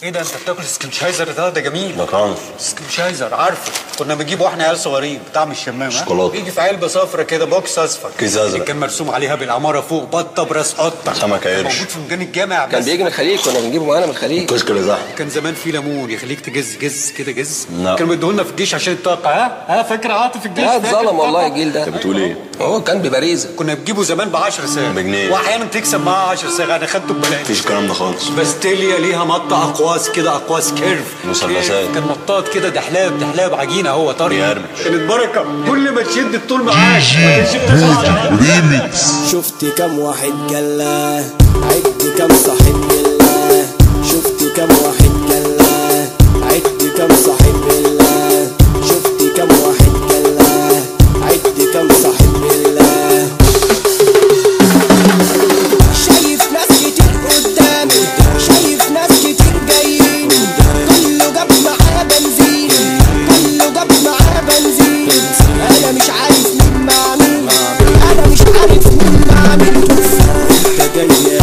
ايه ده انت بتاكل سكنشايزر ده ده جميل ده طعم سكنشايزر عارفه كنا بنجيبه واحنا عيال صغيرين بطعم الشمام ها؟ شوكولاتة. بيجي في علبه صفرا كده بوكس اصفر كيس أزرق. اللي كان مرسوم عليها بالعماره فوق بطه براس قطه سمكة قرش. موجود في ميدان الجامع كان بس بيجي من الخليج كنا بنجيبه معانا من الخليج الكشك اللي زحمه كان زمان في ليمون يخليك تجز جز كده جز لا. كانوا بيدوه لنا في الجيش عشان الطاقه ها ها فاكر عاطف الجيش لا فاكر اتظلم والله الطاقة؟ الجيل ده انت بتقول ايه؟ هو كان ببريزه كنا بنجيبه زمان ب 10 ساغ بجنيه. واحيانا تكسب معاه 10 ساغ انا خدته ببلاش مفيش الكلام ده خالص باستيليا ليها مطة اقواس كده اقواس كيرف مثلثات. كيرف. كان مطاط كده دحلاب دحلاب عجينه هو طري بيرمش. كانت بركه كل ما تشد الطول معاك ما كانش بتطلع شفت كم واحد جلا عد كم صاحب بالله شفت كم واحد جلا عد كم صاحب بالله شفت كم واحد جلا عد كم صاحب بالله شايف ناس كتير قدامي شايف ناس كتير جايين كله جاب معاه بنزين كله جاب معاه بنزين انا مش عارف مين مع مين انا مش عارف مين مع مين انت جاي يا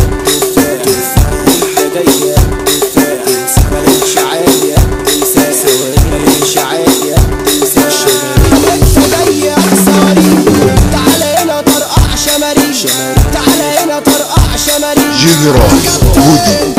تفاح انت جاي يا تفاح مالكش عادي يا تمساح مالكش عادي يا تمساح انت جاي يا حصاري تعالى هنا طرقع شماري تعالى هنا طرقع شماري جنرال هودي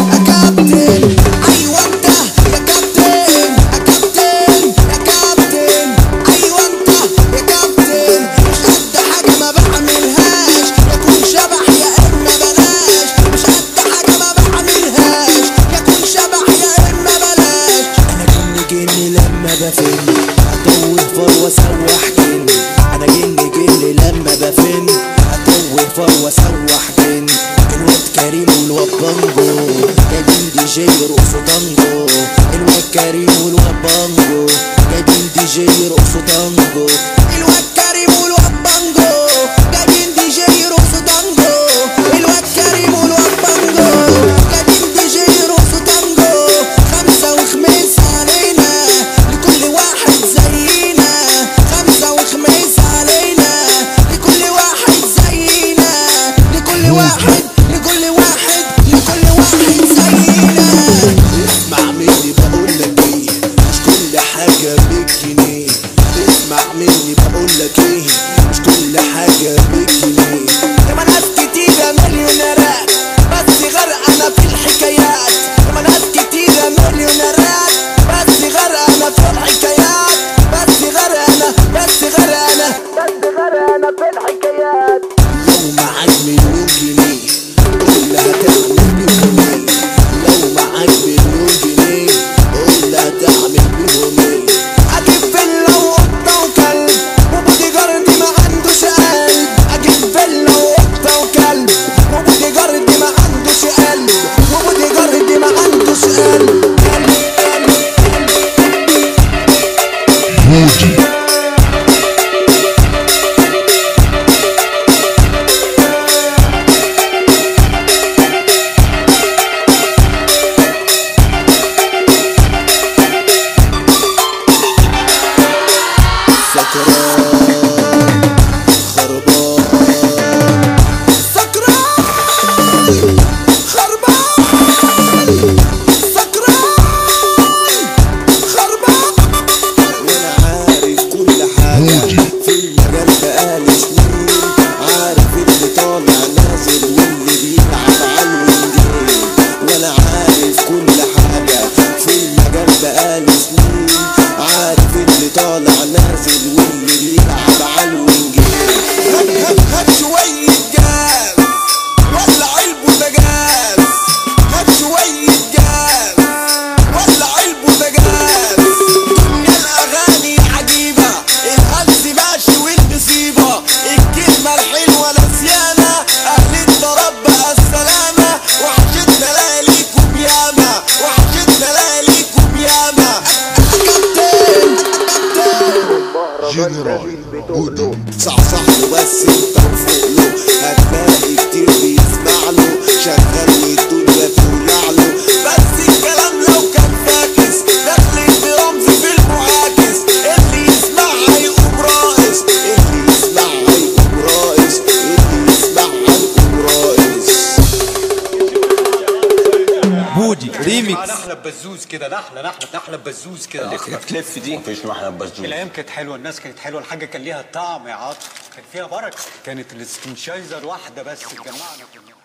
كابتن ايوه انت يا كابتن يا كابتن يا كابتن ايوه انت يا كابتن مش قد حاجه ما بعملهاش يكون شبح يا اما بلاش مش قد حاجه ما بعملهاش يكون شبح يا اما بلاش انا جن جن لما بفن اتوه فر واسوح جن انا جن جن لما بفن اتوه فر واسوح جن الواد كريم والواد بانجو جايبين دي جي يرقصوا تانجو الواد كريم والواد بانجو جايبين دي جي يرقصوا تانجو الواد كريم والواد بانجو جايبين دي جي يرقصوا تانجو الواد كريم والواد بانجو جايبين دي جي يرقصوا تانجو خمسة وخميس علينا لكل واحد زينا خمسة وخميس علينا لكل واحد زينا لكل واحد لكل واحد لكل واحد زينا اسمع مني بقول لك ايه مش كل حاجة بالجنيه اسمع مني بقول لك ايه مش كل حاجة بالجنيه ياما ناس كتيرة مليونيرات بس غرقانة في الحكايات ياما ناس كتيرة مليونيرات بس غرقانة في الحكايات بس غرقانة بس غرقانة بس غرقانة في الحكايات لو معاك مليون جنيه قول هتعمل بيهم ايه لو معاك مليون جنيه قول هتعمل بيهم ايه اجيب فيلا وقطة وكلب وبودي جاردي ما عندوش قلب اجيب فيلا وقطة وكلب وبودي جاردي ما عندوش قلب وبودي جاردي ما عندوش قلب هودي سكران خربان سكران خربان سكران خربان وانا عارف كل حاجة في المجال بقالي سنين عارف اللي طالع نازل واللي بيلعب على الوينجين وانا عارف كل حاجة في المجال بقالي سنين عارف اللي طالع نازل واللي بيلعب على الوينجين هات هات هات شوية جاز ولع البوتاجاز هات شوية جاز ولع البوتاجاز دنيا الأغاني عجيبة الهلس ماشي والنسيبة الكلمة الحلوة نسيانة أهل الطرب بقى السلامة وحشتنا لياليكم ياما وحشتنا لياليكم ياما جنرال هودي صحصح له بس انت وفوق له هتلاقي كتير بيسمع له شغال والدنيا تولع له بس الكلام لو كان فاكس دخلت برمز في المعاكس اللي يسمع هيقوم رائس اللي يسمع هيقوم رائس اللي يسمع هيقوم رائس بودي ريميكس نحلة بزوز كده نحلة نحلة نحلة بزوز كده اللي بتلف دي مفيش محنة بزوز الايام كانت حلوه الناس كانت حلوه الحاجه كان ليها طعم يا عاطف كان فيها بركه كانت الاستنشايزر واحده بس تجمعنا كلنا